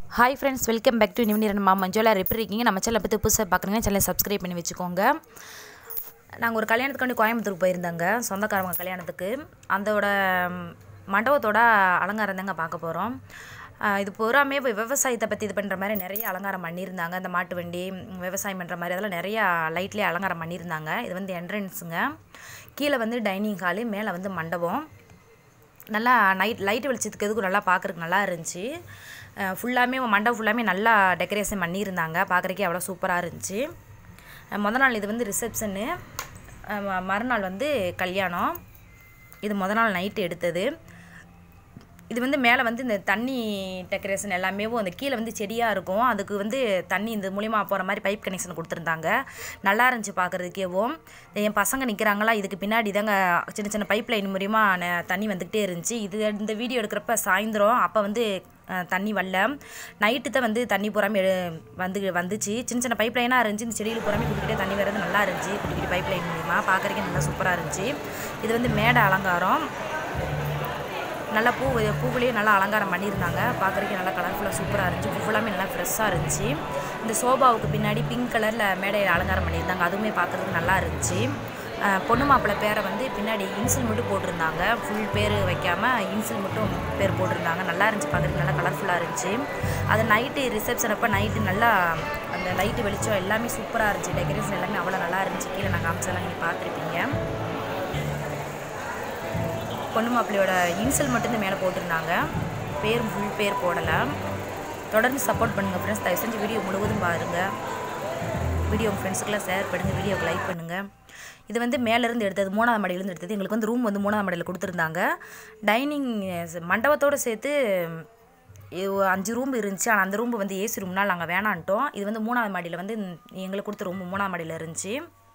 hi friends welcome back to நிமிடம் நம்ம மஞ்சளா எப்படி இருக்கீங்க நம்ம சேனலை பற்றி புதுசாக பார்க்குறீங்கன்னா சேனலை சப்ஸ்கிரைப் பண்ணி வச்சுக்கோங்க நாங்கள் ஒரு கல்யாணத்துக்காண்டி கோயம்புத்தூருக்கு போயிருந்தோங்க சொந்தக்காரங்க கல்யாணத்துக்கு அதோட ம், மண்டபத்தோட அலங்காரம் தாங்க பார்க்க போகிறோம் இது பூராமே இப்போ விவசாயத்தை பற்றி இது பண்ணுற மாதிரி நிறைய அலங்காரம் பண்ணியிருந்தாங்க இந்த மாட்டு வண்டி ம், விவசாயம் பண்ணுற மாதிரி அதெல்லாம் நிறையா லைட்லேயே அலங்காரம் பண்ணியிருந்தாங்க இது வந்து என்ட்ரன்ஸுங்க கீழே வந்து டைனிங் ஹாலு மேலே வந்து மண்டபம் நல்லா நைட் லைட் வெளிச்சத்துக்கு எதுக்கும் நல்லா பார்க்குறதுக்கு நல்லா இருந்துச்சு ஃபுல்லாமே மண்டபம் ஃபுல்லாமே நல்லா டெக்கரேஷன் பண்ணியிருந்தாங்க பார்க்குறக்கே அவ்வளோ சூப்பராக இருந்துச்சு அஹ் முத நாள் இது வந்து ரிசப்ஷனு மறுநாள் வந்து கல்யாணம் இது முத நாள் நைட்டு எடுத்தது இது வந்து மேலே வந்து இந்த தண்ணி டெக்கரேஷன் எல்லாமே அந்த கீழே வந்து செடியாக இருக்கும் அதுக்கு வந்து தண்ணி இந்த மூலியமா போகிற மாதிரி பைப் கனெக்ஷன் கொடுத்துருந்தாங்க நல்லா இருந்துச்சு பார்க்குறதுக்கேவும் என் பசங்க நிற்கிறாங்களா இதுக்கு பின்னாடி தாங்க சின்ன சின்ன பைப் லைன் மூலியமா ந- தண்ணி வந்துக்கிட்டே இருந்துச்சு இது இந்த வீடியோ எடுக்கிறப்ப சாயந்தரம் அப்போ வந்து அஹ், தண்ணி வரல நைட்டு தான் வந்து தண்ணி பூராமே எடு- வந்து வந்துச்சு சின்ன சின்ன பைப் லைனாக இருந்துச்சு இந்த செடியில் பூராமே குடிக்கிட்டே தண்ணி வர்றது நல்லா இருந்துச்சு குட்டி குட்டி பைப் லைன் மூலியமா பார்க்குறதுக்கே நல்லா சூப்பராக இருந்துச்சு இது வந்து மேடை அலங்காரம் நல்லா பூ பூவுலேயே நல்லா அலங்காரம் பண்ணியிருந்தாங்க பார்க்குறதுக்கு நல்லா கலர்ஃபுல்லாக சூப்பராக இருந்துச்சு பூ ஃபுல்லாமே நல்லா ஃப்ரெஷ்ஷாக இருந்துச்சு இந்த சோபாவுக்கு பின்னாடி பிங்க் கலரில் மேடையில் அலங்காரம் பண்ணியிருந்தாங்க அதுவுமே பார்க்குறதுக்கு நல்லா இருந்துச்சு அஹ் பொண்ணு மாப்பிள்ளை பேரை வந்து பின்னாடி இன்சில் மட்டும் போட்டிருந்தாங்க ஃபுல் பேர் வைக்காமல் இன்சில் மட்டும் பேர் போட்டிருந்தாங்க நல்லா இருந்துச்சு பார்க்குறதுக்கு நல்லா கலர்ஃபுல்லாக இருந்துச்சு அது நைட்டு ரிசப்ஷன் அப்போ நைட்டு நல்லா அந்த லைட்டு வெளிச்சம் எல்லாமே சூப்பராக இருந்துச்சு டெக்கரேஷன் எல்லாமே அவ்வளோ நல்லா இருந்துச்சு கீழே நான் காமிச்செல்லாம் நீங்கள் பார்த்துருப்பீங்க பொண்ணு மாப்பிள்ளையோட இன்சல் மட்டும் இந்த மேலே போட்டிருந்தாங்க பேர் ஃபுல் பேர் போடலை தொடர்ந்து சப்போர்ட் பண்ணுங்கள் ஃப்ரெண்ட்ஸ் தயவு செஞ்சு வீடியோ முழுவதும் பாருங்கள் வீடியோ உங்கள் ஃப்ரெண்ட்ஸுக்கெல்லாம் ஷேர் பண்ணுங்கள் வீடியோக்கு லைக் பண்ணுங்கள் இது வந்து மேலேருந்து எடுத்தது மூணாவது மாடியிலேருந்து எடுத்தது எங்களுக்கு வந்து ரூம் வந்து மூணாவது மாடியில் கொடுத்துருந்தாங்க டைனிங் மண்டபத்தோடு சேர்த்து இது ஒரு அஞ்சு ரூம் இருந்துச்சு ஆனால் அந்த ரூம் வந்து ஏசி ரூம்னால் நாங்கள் வேணான்ட்டோம் இது வந்து மூணாவது மாடியில் வந்து எங்களுக்கு கொடுத்த ரூம் மூணாவது மாடியில் இருந்துச்சு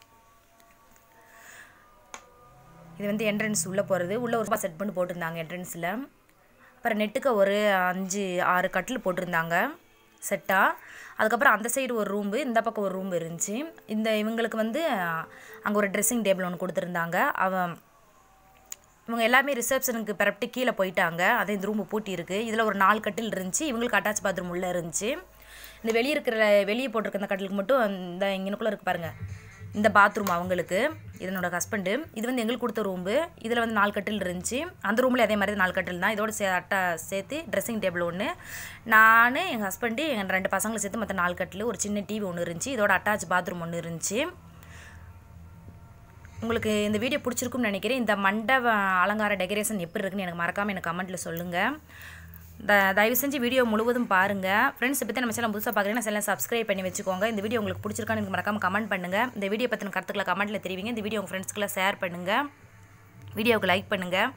இது வந்து என்ட்ரன்ஸ் உள்ளே போகிறது உள்ளே ஒரு செட் பண்ணி போட்டிருந்தாங்க என்ட்ரன்ஸில் அப்புறம் நெட்டுக்கு ஒரு அஞ்சு ஆறு கட்டில் போட்டிருந்தாங்க செட்டாக அதுக்கப்புறம் அந்த சைடு ஒரு ரூம்பு இந்த பக்கம் ஒரு ரூம் இருந்துச்சு இந்த இவங்களுக்கு வந்து அங்கே ஒரு ட்ரெஸ்ஸிங் டேபிள் ஒன்று கொடுத்துருந்தாங்க அவன் இவங்க எல்லாமே ரிசப்ஷனுக்கு பிறப்பிட்டு கீழே போயிட்டாங்க அதே இந்த ரூம் பூட்டி இருக்கு இதில் ஒரு நாலு கட்டில் இருந்துச்சு இவங்களுக்கு அட்டாச் பாத்ரூம் உள்ளே இருந்துச்சு இந்த வெளியே இருக்கிற வெளியே போட்டிருக்க இந்த கட்டிலுக்கு மட்டும் இந்த இங்கனுக்குள்ளே இருக்கு பாருங்க இந்த பாத்ரூம் அவங்களுக்கு இது என்னோட ஹஸ்பண்டு இது வந்து எங்களுக்கு கொடுத்த ரூம்பு இதில் வந்து நாலு கட்டில் இருந்துச்சு அந்த ரூமில் அதே மாதிரி நாலு கட்டில் தான் இதோட சே அட்டா சேர்த்து ட்ரெஸ்ஸிங் டேபிள் ஒன்று நான் எங்கள் ஹஸ்பண்டு எங்கள் ரெண்டு பசங்களை சேர்த்து மற்ற நாலு கட்டில் ஒரு சின்ன டிவி ஒன்று இருந்துச்சு இதோட அட்டாச் பாத்ரூம் ஒன்று இருந்துச்சு உங்களுக்கு இந்த வீடியோ பிடிச்சிருக்கும்னு நினைக்கிறேன் இந்த மண்டப அலங்கார டெக்கரேஷன் எப்படி இருக்குன்னு எனக்கு மறக்காமல் எனக்கு கமெண்ட்டில் சொல்லுங்கள் த தயவு செஞ்சு வீடியோ முழுவதும் பாருங்கள் ஃப்ரெண்ட்ஸ் பற்றி நம்ம சேனல் புதுசாக பார்க்குறீங்கன்னா சேனல் சப்ஸ்கிரைப் பண்ணி வச்சுக்கோங்க இந்த வீடியோ உங்களுக்கு பிடிச்சிருக்கான்னு எனக்கு மறக்காமல் கமெண்ட் பண்ணுங்கள் இந்த வீடியோ பற்றின கருத்துக்களை கமெண்ட்டில் தெரிவிங்க இந்த வீடியோ உங்கள் ஃப்ரெண்ட்ஸ்க்குலாம் ஷேர் பண்ணுங்கள் வீடியோவுக்கு லைக் பண்ணுங்கள்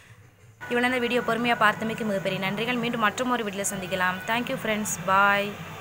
இவ்வளோ நேரம் வீடியோ பொறுமையாக பார்த்தமைக்கு மிகப்பெரிய நன்றிகள் மீண்டும் மற்றொரு வீடியோவில் சந்திக்கலாம் தேங்க்யூ ஃப்ரெண்ட்ஸ் பாய்